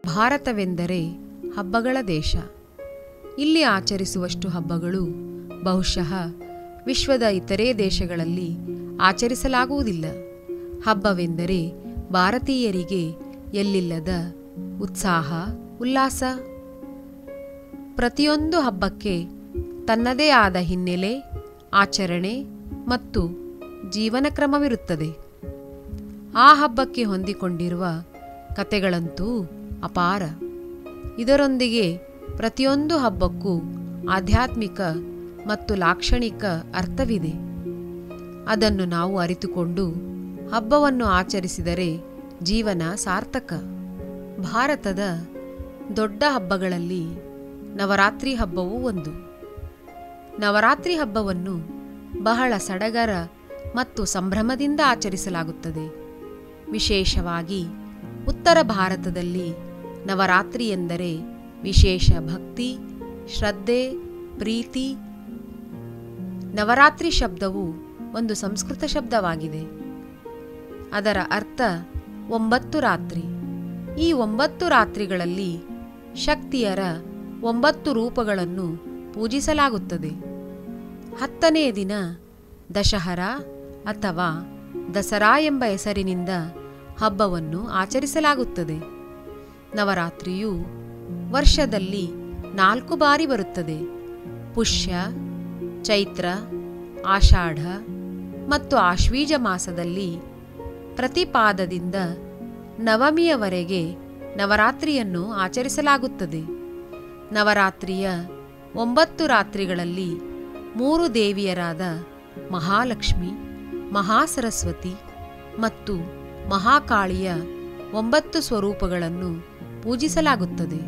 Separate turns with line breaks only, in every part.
ಭಾರತವೆಂದರೆ ಹಬ್ಬಗಳ ದೇಶ ಇಲ್ಲಿ ಆಚರಿಸುವಷ್ಟು ಹಬ್ಬಗಳು ಬಹುಶಃ ವಿಶ್ವದ ಇತರೆ ದೇಶಗಳಲ್ಲಿ ಆಚರಿಸಲಾಗುವುದಿಲ್ಲ ಹಬ್ಬವೆಂದರೆ ಭಾರತೀಯರಿಗೆ ಎಲ್ಲಿಲ್ಲದ ಉತ್ಸಾಹ ಉಲ್ಲಾಸ ಪ್ರತಿಯೊಂದು ಹಬ್ಬಕ್ಕೆ ತನ್ನದೇ ಆದ ಹಿನ್ನೆಲೆ ಆಚರಣೆ ಮತ್ತು ಜೀವನ ಕ್ರಮವಿರುತ್ತದೆ ಆ ಹಬ್ಬಕ್ಕೆ ಹೊಂದಿಕೊಂಡಿರುವ ಕತೆಗಳಂತೂ ಅಪಾರ ಇದರೊಂದಿಗೆ ಪ್ರತಿಯೊಂದು ಹಬ್ಬಕ್ಕೂ ಆಧ್ಯಾತ್ಮಿಕ ಮತ್ತು ಲಾಕ್ಷಣಿಕ ಅರ್ಥವಿದೆ ಅದನ್ನು ನಾವು ಅರಿತುಕೊಂಡು ಹಬ್ಬವನ್ನು ಆಚರಿಸಿದರೆ ಜೀವನ ಸಾರ್ಥಕ ಭಾರತದ ದೊಡ್ಡ ಹಬ್ಬಗಳಲ್ಲಿ ನವರಾತ್ರಿ ಹಬ್ಬವೂ ಒಂದು ನವರಾತ್ರಿ ಹಬ್ಬವನ್ನು ಬಹಳ ಸಡಗರ ಮತ್ತು ಸಂಭ್ರಮದಿಂದ ಆಚರಿಸಲಾಗುತ್ತದೆ ವಿಶೇಷವಾಗಿ ಉತ್ತರ ಭಾರತದಲ್ಲಿ ನವರಾತ್ರಿ ಎಂದರೆ ವಿಶೇಷ ಭಕ್ತಿ ಶ್ರದ್ಧೆ ಪ್ರೀತಿ ನವರಾತ್ರಿ ಶಬ್ದವು ಒಂದು ಸಂಸ್ಕೃತ ಶಬ್ದವಾಗಿದೆ ಅದರ ಅರ್ಥ ಒಂಬತ್ತು ರಾತ್ರಿ ಈ ಒಂಬತ್ತು ರಾತ್ರಿಗಳಲ್ಲಿ ಶಕ್ತಿಯರ ಒಂಬತ್ತು ರೂಪಗಳನ್ನು ಪೂಜಿಸಲಾಗುತ್ತದೆ ಹತ್ತನೇ ದಿನ ದಶಹರ ಅಥವಾ ದಸರಾ ಎಂಬ ಹೆಸರಿನಿಂದ ಹಬ್ಬವನ್ನು ಆಚರಿಸಲಾಗುತ್ತದೆ ನವರಾತ್ರಿಯು ವರ್ಷದಲ್ಲಿ ನಾಲ್ಕು ಬಾರಿ ಬರುತ್ತದೆ ಪುಷ್ಯ ಚೈತ್ರ ಆಷಾಢ ಮತ್ತು ಆಶ್ವೀಜ ಮಾಸದಲ್ಲಿ ಪ್ರತಿಪಾದದಿಂದ ನವಮಿಯವರೆಗೆ ನವರಾತ್ರಿಯನ್ನು ಆಚರಿಸಲಾಗುತ್ತದೆ ನವರಾತ್ರಿಯ ಒಂಬತ್ತು ರಾತ್ರಿಗಳಲ್ಲಿ ಮೂರು ದೇವಿಯರಾದ ಮಹಾಲಕ್ಷ್ಮಿ ಮಹಾಸರಸ್ವತಿ ಮತ್ತು ಮಹಾಕಾಳಿಯ ಒಂಬತ್ತು ಸ್ವರೂಪಗಳನ್ನು ಪೂಜಿಸಲಾಗುತ್ತದೆ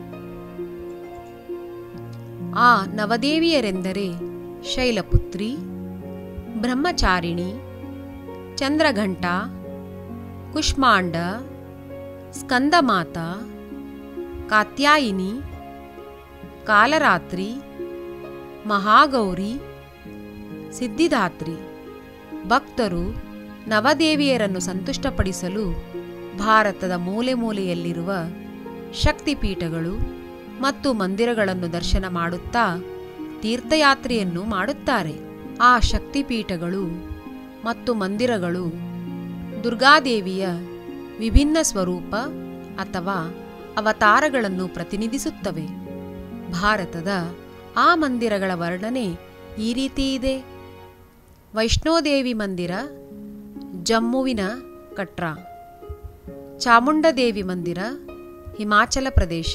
ಆ ನವದೇವಿಯರೆಂದರೆ ಶೈಲಪುತ್ರಿ ಬ್ರಹ್ಮಚಾರಿಣಿ ಚಂದ್ರಘಂಟ ಕುಷ್ಮಾಂಡ ಸ್ಕಂದಮಾತ ಕಾತ್ಯಾಯಿನಿ ಕಾಲರಾತ್ರಿ ಮಹಾಗೌರಿ ಸಿದ್ಧಿದಾತ್ರಿ ಭಕ್ತರು ನವದೇವಿಯರನ್ನು ಸಂತುಷ್ಟಪಡಿಸಲು ಭಾರತದ ಮೂಲೆ ಮೂಲೆಯಲ್ಲಿರುವ ಶಕ್ತಿಪೀಠಗಳು ಮತ್ತು ಮಂದಿರಗಳನ್ನು ದರ್ಶನ ಮಾಡುತ್ತಾ ತೀರ್ಥಯಾತ್ರೆಯನ್ನು ಮಾಡುತ್ತಾರೆ ಆ ಶಕ್ತಿಪೀಠಗಳು ಮತ್ತು ಮಂದಿರಗಳು ದುರ್ಗಾದೇವಿಯ ವಿಭಿನ್ನ ಸ್ವರೂಪ ಅಥವಾ ಅವತಾರಗಳನ್ನು ಪ್ರತಿನಿಧಿಸುತ್ತವೆ ಭಾರತದ ಆ ಮಂದಿರಗಳ ವರ್ಣನೆ ಈ ರೀತಿ ಇದೆ ವೈಷ್ಣೋದೇವಿ ಮಂದಿರ ಜಮ್ಮುವಿನ ಕಟ್ರಾ ಚಾಮುಂಡದೇವಿ ಮಂದಿರ ಹಿಮಾಚಲ ಪ್ರದೇಶ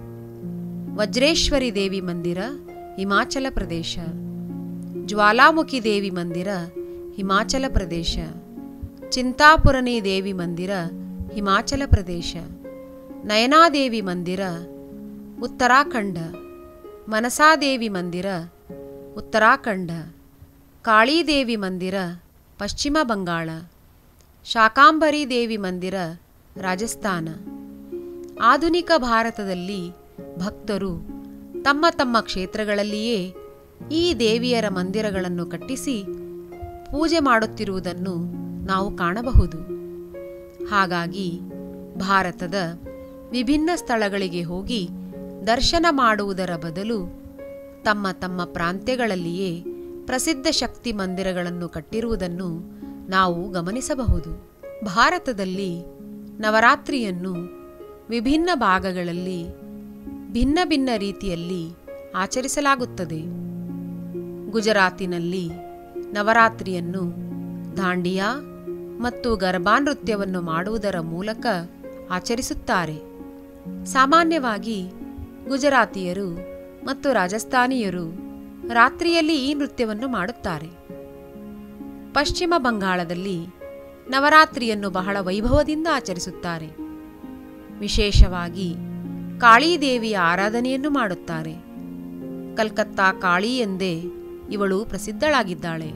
ವಜ್ರೇಶ್ವರಿ ದೇವಿ ಮಂದಿರ ಹಿಮಾಚಲ ಪ್ರದೇಶ ಜ್ವಾಲಾಮುಖಿ ದೇವಿ ಮಂದಿರ ಹಿಮಾಚಲ ಪ್ರದೇಶ ಚಿಂತಾಪುರಣಿ ದೇವಿ ಮಂದಿರ ಹಿಮಾಚಲ ಪ್ರದೇಶ ನಯನಾದೇವಿ ಮಂದಿರ ಉತ್ತರಾಖಂಡ ಮನಸಾದೇವಿ ಮಂದಿರ ಉತ್ತರಾಖಂಡ ಕಾಳೀದೇವಿ ಮಂದಿರ ಪಶ್ಚಿಮ ಬಂಗಾಳ ಶಾಕಾಂಬರಿ ದೇವಿ ಮಂದಿರ ರಾಜಸ್ಥಾನ ಆಧುನಿಕ ಭಾರತದಲ್ಲಿ ಭಕ್ತರು ತಮ್ಮ ತಮ್ಮ ಕ್ಷೇತ್ರಗಳಲ್ಲಿಯೇ ಈ ದೇವಿಯರ ಮಂದಿರಗಳನ್ನು ಕಟ್ಟಿಸಿ ಪೂಜೆ ಮಾಡುತ್ತಿರುವುದನ್ನು ನಾವು ಕಾಣಬಹುದು ಹಾಗಾಗಿ ಭಾರತದ ವಿಭಿನ್ನ ಸ್ಥಳಗಳಿಗೆ ಹೋಗಿ ದರ್ಶನ ಮಾಡುವುದರ ಬದಲು ತಮ್ಮ ತಮ್ಮ ಪ್ರಾಂತ್ಯಗಳಲ್ಲಿಯೇ ಪ್ರಸಿದ್ಧ ಶಕ್ತಿ ಮಂದಿರಗಳನ್ನು ಕಟ್ಟಿರುವುದನ್ನು ನಾವು ಗಮನಿಸಬಹುದು ಭಾರತದಲ್ಲಿ ನವರಾತ್ರಿಯನ್ನು ವಿಭಿನ್ನ ಭಾಗಗಳಲ್ಲಿ ಭಿನ್ನ ಭಿನ್ನ ರೀತಿಯಲ್ಲಿ ಆಚರಿಸಲಾಗುತ್ತದೆ ಗುಜರಾತಿನಲ್ಲಿ ನವರಾತ್ರಿಯನ್ನು ದಾಂಡಿಯಾ ಮತ್ತು ಗರ್ಭಾ ನೃತ್ಯವನ್ನು ಮಾಡುವುದರ ಮೂಲಕ ಆಚರಿಸುತ್ತಾರೆ ಸಾಮಾನ್ಯವಾಗಿ ಗುಜರಾತಿಯರು ಮತ್ತು ರಾಜಸ್ಥಾನಿಯರು ರಾತ್ರಿಯಲ್ಲಿ ಈ ನೃತ್ಯವನ್ನು ಮಾಡುತ್ತಾರೆ ಪಶ್ಚಿಮ ಬಂಗಾಳದಲ್ಲಿ ನವರಾತ್ರಿಯನ್ನು ಬಹಳ ವೈಭವದಿಂದ ಆಚರಿಸುತ್ತಾರೆ ವಿಶೇಷವಾಗಿ ಕಾಳೀದೇವಿಯ ಆರಾಧನೆಯನ್ನು ಮಾಡುತ್ತಾರೆ ಕಲ್ಕತ್ತಾ ಕಾಳಿ ಎಂದೇ ಇವಳು ಪ್ರಸಿದ್ಧಳಾಗಿದ್ದಾಳೆ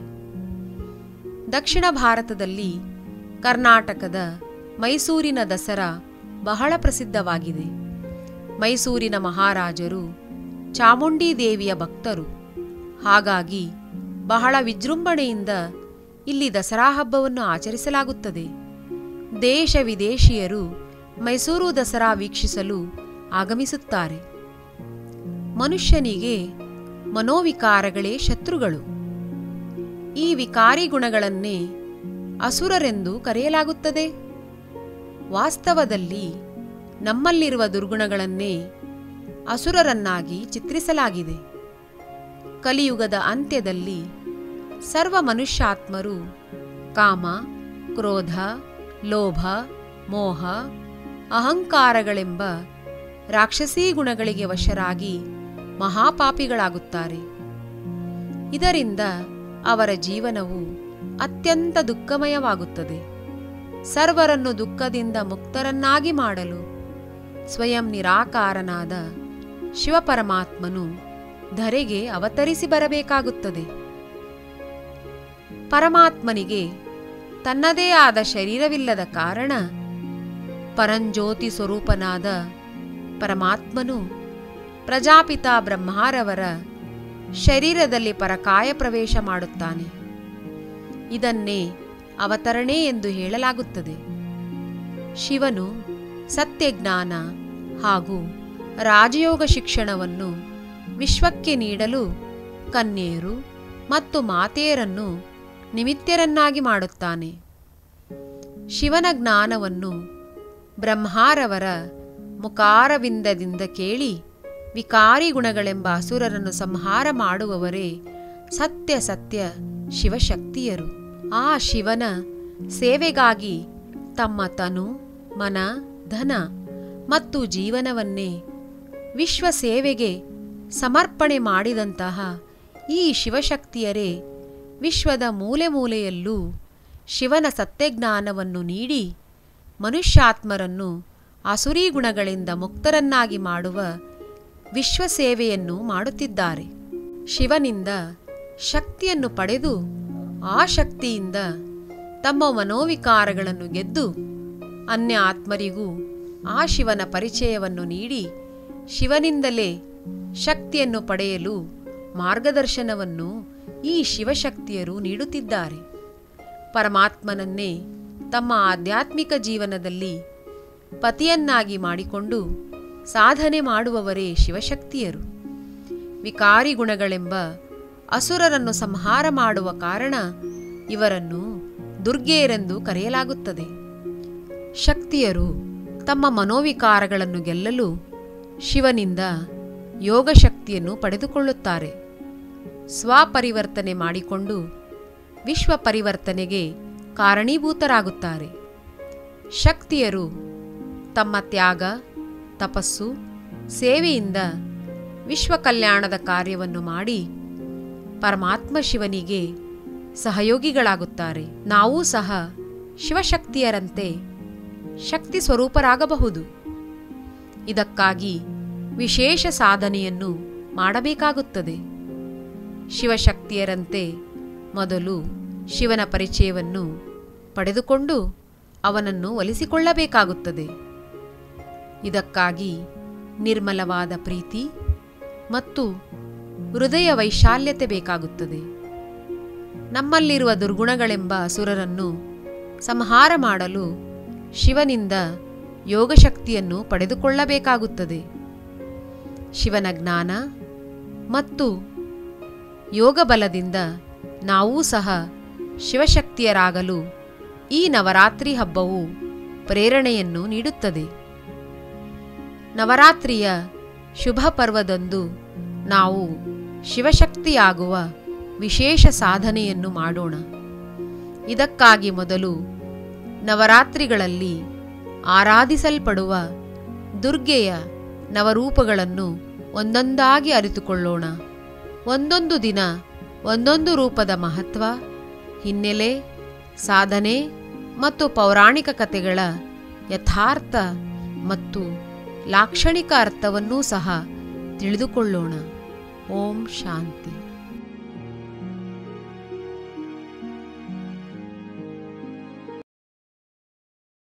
ದಕ್ಷಿಣ ಭಾರತದಲ್ಲಿ ಕರ್ನಾಟಕದ ಮೈಸೂರಿನ ದಸರಾ ಬಹಳ ಪ್ರಸಿದ್ಧವಾಗಿದೆ ಮೈಸೂರಿನ ಮಹಾರಾಜರು ಚಾಮುಂಡಿ ದೇವಿಯ ಭಕ್ತರು ಹಾಗಾಗಿ ಬಹಳ ವಿಜೃಂಭಣೆಯಿಂದ ಇಲ್ಲಿ ದಸರಾ ಹಬ್ಬವನ್ನು ಆಚರಿಸಲಾಗುತ್ತದೆ ದೇಶ ವಿದೇಶಿಯರು ಮೈಸೂರು ದಸರಾ ವೀಕ್ಷಿಸಲು ಆಗಮಿಸುತ್ತಾರೆ ಮನುಷ್ಯನಿಗೆ ಮನೋವಿಕಾರಗಳೇ ಶತ್ರುಗಳು ಈ ವಿಕಾರಿ ಗುಣಗಳನ್ನೇ ಅಸುರರೆಂದು ಕರೆಯಲಾಗುತ್ತದೆ ವಾಸ್ತವದಲ್ಲಿ ನಮ್ಮಲ್ಲಿರುವ ದುರ್ಗುಣಗಳನ್ನೇ ಅಸುರರನ್ನಾಗಿ ಚಿತ್ರಿಸಲಾಗಿದೆ ಕಲಿಯುಗದ ಅಂತ್ಯದಲ್ಲಿ ಸರ್ವ ಮನುಷ್ಯಾತ್ಮರು ಕಾಮ ಕ್ರೋಧ ಲೋಭ ಮೋಹ ಅಹಂಕಾರಗಳೆಂಬ ರಾಕ್ಷಸೀ ಗುಣಗಳಿಗೆ ವಶರಾಗಿ ಮಹಾಪಾಪಿಗಳಾಗುತ್ತಾರೆ ಇದರಿಂದ ಅವರ ಜೀವನವು ಅತ್ಯಂತ ದುಃಖಮಯವಾಗುತ್ತದೆ ಸರ್ವರನ್ನು ದುಃಖದಿಂದ ಮುಕ್ತರನ್ನಾಗಿ ಮಾಡಲು ಸ್ವಯಂ ನಿರಾಕಾರನಾದ ಶಿವಪರಮಾತ್ಮನು ಧರೆಗೆ ಅವತರಿಸಿ ಬರಬೇಕಾಗುತ್ತದೆ ಪರಮಾತ್ಮನಿಗೆ ತನ್ನದೇ ಆದ ಶರೀರವಿಲ್ಲದ ಕಾರಣ ಪರಂಜ್ಯೋತಿ ಸ್ವರೂಪನಾದ ಪರಮಾತ್ಮನು ಪ್ರಜಾಪಿತ ಬ್ರಹ್ಮಾರವರ ಶರೀರದಲ್ಲಿ ಪರಕಾಯ ಪ್ರವೇಶ ಮಾಡುತ್ತಾನೆ ಇದನ್ನೇ ಅವತರಣೆ ಎಂದು ಹೇಳಲಾಗುತ್ತದೆ ಶಿವನು ಸತ್ಯಜ್ಞಾನ ಹಾಗೂ ರಾಜಯೋಗ ಶಿಕ್ಷಣವನ್ನು ವಿಶ್ವಕ್ಕೆ ನೀಡಲು ಕನ್ಯೆಯರು ಮತ್ತು ಮಾತೆಯರನ್ನು ನಿಮಿತ್ಯರನ್ನಾಗಿ ಮಾಡುತ್ತಾನೆ ಶಿವನ ಜ್ಞಾನವನ್ನು ಬ್ರಹ್ಮಾರವರ ಮುಖಾರವಿಂದದಿಂದ ಕೇಳಿ ವಿಕಾರಿ ಗುಣಗಳೆಂಬ ಅಸುರರನ್ನು ಸಂಹಾರ ಮಾಡುವವರೇ ಸತ್ಯ ಸತ್ಯ ಶಿವಶಕ್ತಿಯರು ಆ ಶಿವನ ಸೇವೆಗಾಗಿ ತಮ್ಮ ತನು ಮನ ಧನ ಮತ್ತು ಜೀವನವನ್ನೇ ವಿಶ್ವ ಸೇವೆಗೆ ಸಮರ್ಪಣೆ ಮಾಡಿದಂತಹ ಈ ಶಿವಶಕ್ತಿಯರೇ ವಿಶ್ವದ ಮೂಲೆ ಮೂಲೆಯಲ್ಲೂ ಶಿವನ ಸತ್ಯಜ್ಞಾನವನ್ನು ನೀಡಿ ಮನುಷ್ಯಾತ್ಮರನ್ನು ಅಸುರೀ ಗುಣಗಳಿಂದ ಮುಕ್ತರನ್ನಾಗಿ ಮಾಡುವ ವಿಶ್ವ ಸೇವೆಯನ್ನು ಮಾಡುತ್ತಿದ್ದಾರೆ ಶಿವನಿಂದ ಶಕ್ತಿಯನ್ನು ಪಡೆದು ಆ ಶಕ್ತಿಯಿಂದ ತಮ್ಮ ಮನೋವಿಕಾರಗಳನ್ನು ಗೆದ್ದು ಅನ್ಯ ಆತ್ಮರಿಗೂ ಆ ಶಿವನ ಪರಿಚಯವನ್ನು ನೀಡಿ ಶಿವನಿಂದಲೇ ಶಕ್ತಿಯನ್ನು ಪಡೆಯಲು ಮಾರ್ಗದರ್ಶನವನ್ನು ಈ ಶಿವಶಕ್ತಿಯರು ನೀಡುತ್ತಿದ್ದಾರೆ ಪರಮಾತ್ಮನನ್ನೇ ತಮ್ಮ ಆಧ್ಯಾತ್ಮಿಕ ಜೀವನದಲ್ಲಿ ಪತಿಯನ್ನಾಗಿ ಮಾಡಿಕೊಂಡು ಸಾಧನೆ ಮಾಡುವವರೇ ಶಿವಶಕ್ತಿಯರು ವಿಕಾರಿ ಗುಣಗಳೆಂಬ ಅಸುರರನ್ನು ಸಂಹಾರ ಮಾಡುವ ಕಾರಣ ಇವರನ್ನು ದುರ್ಗೆಯರೆಂದು ಕರೆಯಲಾಗುತ್ತದೆ ಶಕ್ತಿಯರು ತಮ್ಮ ಮನೋವಿಕಾರಗಳನ್ನು ಗೆಲ್ಲಲು ಶಿವನಿಂದ ಯೋಗಶಕ್ತಿಯನ್ನು ಪಡೆದುಕೊಳ್ಳುತ್ತಾರೆ ಸ್ವಪರಿವರ್ತನೆ ಮಾಡಿಕೊಂಡು ವಿಶ್ವ ಪರಿವರ್ತನೆಗೆ ಕಾರಣೀಭೂತರಾಗುತ್ತಾರೆ ಶಕ್ತಿಯರು ತಮ್ಮ ತ್ಯಾಗ ತಪಸ್ಸು ಸೇವೆಯಿಂದ ವಿಶ್ವ ಕಲ್ಯಾಣದ ಕಾರ್ಯವನ್ನು ಮಾಡಿ ಪರಮಾತ್ಮ ಶಿವನಿಗೆ ಸಹಯೋಗಿಗಳಾಗುತ್ತಾರೆ ನಾವೂ ಸಹ ಶಿವಶಕ್ತಿಯರಂತೆ ಶಕ್ತಿ ಸ್ವರೂಪರಾಗಬಹುದು ಇದಕ್ಕಾಗಿ ವಿಶೇಷ ಸಾಧನೆಯನ್ನು ಮಾಡಬೇಕಾಗುತ್ತದೆ ಶಿವಶಕ್ತಿಯರಂತೆ ಮೊದಲು ಶಿವನ ಪರಿಚಯವನ್ನು ಪಡೆದುಕೊಂಡು ಅವನನ್ನು ಒಲಿಸಿಕೊಳ್ಳಬೇಕಾಗುತ್ತದೆ ಇದಕ್ಕಾಗಿ ನಿರ್ಮಲವಾದ ಪ್ರೀತಿ ಮತ್ತು ಹೃದಯ ವೈಶಾಲ್ಯತೆ ಬೇಕಾಗುತ್ತದೆ ನಮ್ಮಲ್ಲಿರುವ ದುರ್ಗುಣಗಳೆಂಬ ಅಸುರರನ್ನು ಸಂಹಾರ ಮಾಡಲು ಶಿವನಿಂದ ಯೋಗಶಕ್ತಿಯನ್ನು ಪಡೆದುಕೊಳ್ಳಬೇಕಾಗುತ್ತದೆ ಶಿವನ ಜ್ಞಾನ ಮತ್ತು ಯೋಗ ಬಲದಿಂದ ನಾವೂ ಸಹ ಶಿವಶಕ್ತಿಯರಾಗಲು ಈ ನವರಾತ್ರಿ ಹಬ್ಬವು ಪ್ರೇರಣೆಯನ್ನು ನೀಡುತ್ತದೆ ನವರಾತ್ರಿಯ ಶುಭ ಪರ್ವದಂದು ನಾವು ಶಿವಶಕ್ತಿಯಾಗುವ ವಿಶೇಷ ಸಾಧನೆಯನ್ನು ಮಾಡೋಣ ಇದಕ್ಕಾಗಿ ಮೊದಲು ನವರಾತ್ರಿಗಳಲ್ಲಿ ಆರಾಧಿಸಲ್ಪಡುವ ದುರ್ಗೆಯ ನವರೂಪಗಳನ್ನು ಒಂದೊಂದಾಗಿ ಅರಿತುಕೊಳ್ಳೋಣ ಒಂದೊಂದು ದಿನ ಒಂದೊಂದು ರೂಪದ ಮಹತ್ವ ಹಿನ್ನೆಲೆ ಸಾಧನೆ ಮತ್ತು ಪೌರಾಣಿಕ ಕಥೆಗಳ ಯಥಾರ್ಥ ಮತ್ತು ಲಾಕ್ಷಣಿಕ ಅರ್ಥವನ್ನೂ ಸಹ ತಿಳಿದುಕೊಳ್ಳೋಣ ಓಂ ಶಾಂತಿ